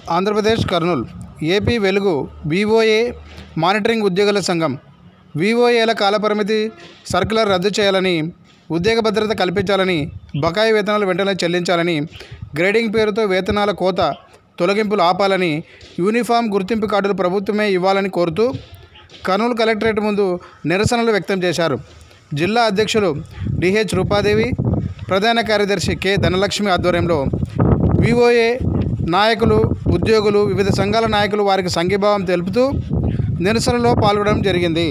Andhra Pradesh Kurnool AP Velugu VOA monitoring ఉద్యోగుల సంఘం వివోఏల కాలపరిమితి సర్కులర్ రద్దు చేయాలని ఉద్యోగ భద్రత కల్పించాలని బకాయి వేతనాలు వెంటనే చెల్లించాలని గ్రేడింగ్ పేరుతో వేతనాల కోత తొలగింపులు ఆపాలని యూనిఫామ్ గుర్తింపు కార్డులు ప్రభుత్వమే ఇవ్వాలని కోరుతూ కర్నూలు కలెక్టరేట్ ముందు నిరసనలు వ్యక్తం చేశారు జిల్లా అధ్యక్షులు డిహెచ్ రూపాదేవి ప్రధాన కార్యదర్శి కె ధనలక్ష్మి ఆధ్వర్యంలో వివోఏ నాయకులు ఉద్యోగులు వివిధ సంఘాల నాయకులు వారికి సంఘీభావం తెలుపుతూ నిరసనలో పాల్గొనడం జరిగింది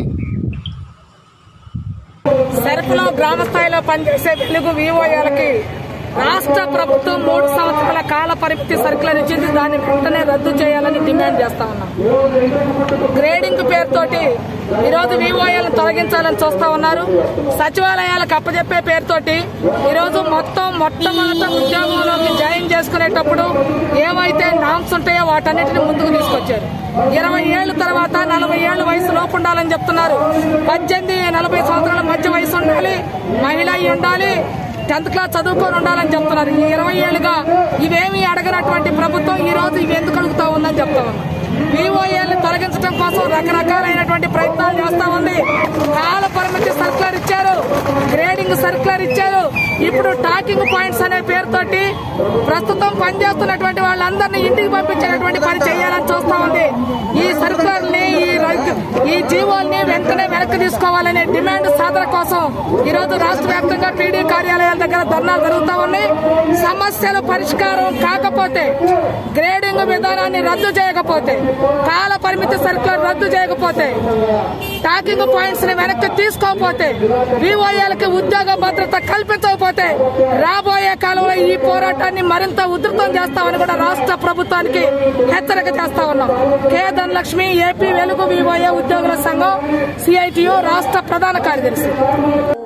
సరుకులో గ్రామ స్థాయిలో పనిచేసే వెలుగు వివోఏలకి రాష్ట్ర ప్రభుత్వం మూడు సంవత్సరాల కాల పరిమితి సరుకులను ఇచ్చింది దాన్ని వెంటనే రద్దు చేయాలని డిమాండ్ చేస్తా ఉన్నాం గ్రేడింగ్ పేరుతోటి ఈరోజు వివోఏలను తొలగించాలని చూస్తా ఉన్నారు సచివాలయాలకు అప్పచెప్పే పేరుతోటి ఈరోజు మొత్తం మొట్టమొదట ఉద్యోగంలోకి జాయిన్ చేసుకునేటప్పుడు ఏవైతే నామ్స్ ఉంటాయో వాటన్నిటిని ముందుకు తీసుకొచ్చారు ఇరవై ఏళ్ళ తర్వాత నలభై ఏళ్ళ వయసు లోపు ఉండాలని చెప్తున్నారు పద్దెనిమిది నలభై సంవత్సరాల మధ్య వయసు ఉండాలి మహిళ అయి ఉండాలి టెన్త్ క్లాస్ చదువుకొని ఉండాలని చెప్తున్నారు ఈ ఇరవై ఏళ్ళుగా ఇవేమీ అడగనటువంటి ప్రభుత్వం ఈ రోజు ఇవి ఎందుకు అడుగుతా ఉందని చెప్తా ఉన్నాం వివోఏలను తొలగించడం కోసం రకరకాలైనటువంటి ప్రయత్నాలు చేస్తా ఉంది కాల పరిమితి సర్కులర్ ఇచ్చారు గ్రేడింగ్ సర్కులర్ ఇచ్చారు ఇప్పుడు టాకింగ్ పాయింట్స్ అనే పేరుతోటి ప్రస్తుతం పనిచేస్తున్నటువంటి వాళ్ళందరినీ ఇంటికి పంపించేటటువంటి పని చేయాలని చూస్తా ఉంది ఈ సర్కులర్ ని ఈ రైతు- ఈ జీవోల్ని వెంటనే వెనక్కి తీసుకోవాలనే డిమాండ్ సాధన కోసం ఈ రోజు రాష్ట్ర వ్యాప్తంగా పీడీ కార్యాలయాల దగ్గర ధర్నాలు జరుగుతా ఉన్నాయి సమస్యలు పరిష్కారం కాకపోతే గ్రేడింగ్ విధానాన్ని రద్దు చేయకపోతే కాల పరిమితి సర్కులర్ రద్దు చేయకపోతే టాకింగ్ పాయింట్స్ ని వెనక్కి తీసుకోకపోతే వివోఏలకి ఉద్యోగ భద్రత కల్పించకపోతే రాబోయే కాలంలో ఈ పోరాటాన్ని మరింత ఉధృతం చేస్తామని కూడా రాష్ట్ర ప్రభుత్వానికి హెచ్చరిక చేస్తా ఉన్నాం K Dhanalakshmi AP Velugu VOA ఉద్యోగుల సంఘం సిఐటియు రాష్ట్ర ప్రధాన కార్యదర్శి